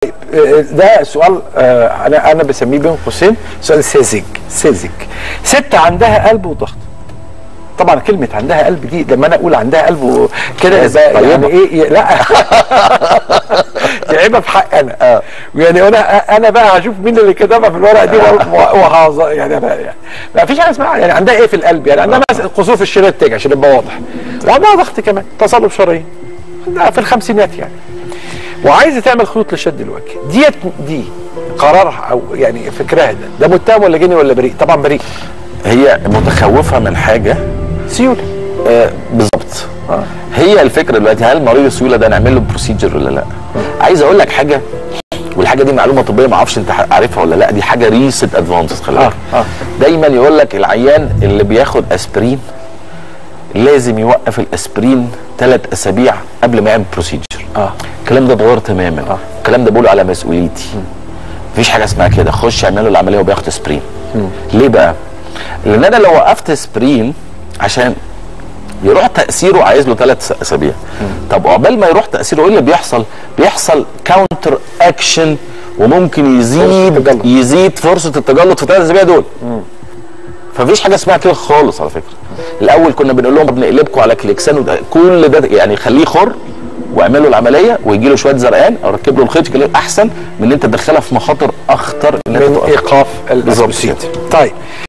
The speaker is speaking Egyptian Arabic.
آه، ده سؤال آه، انا انا بسميه بين قوسين سؤال ساذج ساذج ست عندها قلب وضغط طبعا كلمة عندها قلب دي لما انا اقول عندها قلب و- كده يبقى طيبة. يعني ايه ي- لا تعبها في حق انا يعني انا انا بقى هشوف مين اللي كتبها في الورقه دي وهظ يعني أنا يعني ما فيش حاجه اسمها يعني عندها ايه في القلب يعني عندها مثلا قصور في الشرايين التاجي عشان يبقى واضح وعندها ضغط كمان تصلب شرايين عندها في الخمسينات يعني وعايزه تعمل خيوط لشد الوجه ديت دي قرارها او يعني فكرها ده ده متهم ولا جني ولا بريء طبعا بريء هي متخوفه من حاجه سيوله آه بالظبط هي الفكره دلوقتي هل مريض السيوله ده نعمل له بروسيجر ولا لا عايز اقول لك حاجه والحاجه دي معلومه طبيه ما اعرفش انت عارفها ولا لا دي حاجه ريسنت ادفانسز خلي بالك آه، آه. دايما يقول لك العيان اللي بياخد اسبرين لازم يوقف الاسبرين ثلاث اسابيع قبل ما يعمل بروسيجر اه الكلام ده اتغير تماما آه. الكلام ده بقوله على مسؤوليتي مفيش حاجه اسمها كده خش اعمل له العمليه وبياخد اسبرين ليه بقى لان انا لو وقفت اسبرين عشان يروح تاثيره عايز له ثلاث اسابيع طب عقبال ما يروح تاثيره ايه اللي بيحصل بيحصل كاونتر اكشن وممكن يزيد التجلط. يزيد فرصه التجلط في الثلاث اسابيع دول فمفيش حاجه اسمها كده خالص على فكره الاول كنا بنقول لهم بنقلبكم على كليكسان وده- كل ده يعني خليه خر واعملوا العمليه ويجي له شويه زرقان او ركب له الخيط كده احسن من ان انت تدخلها في مخاطر اخطر ان انت من توقفها. ايقاف بالظبط البروسيد طيب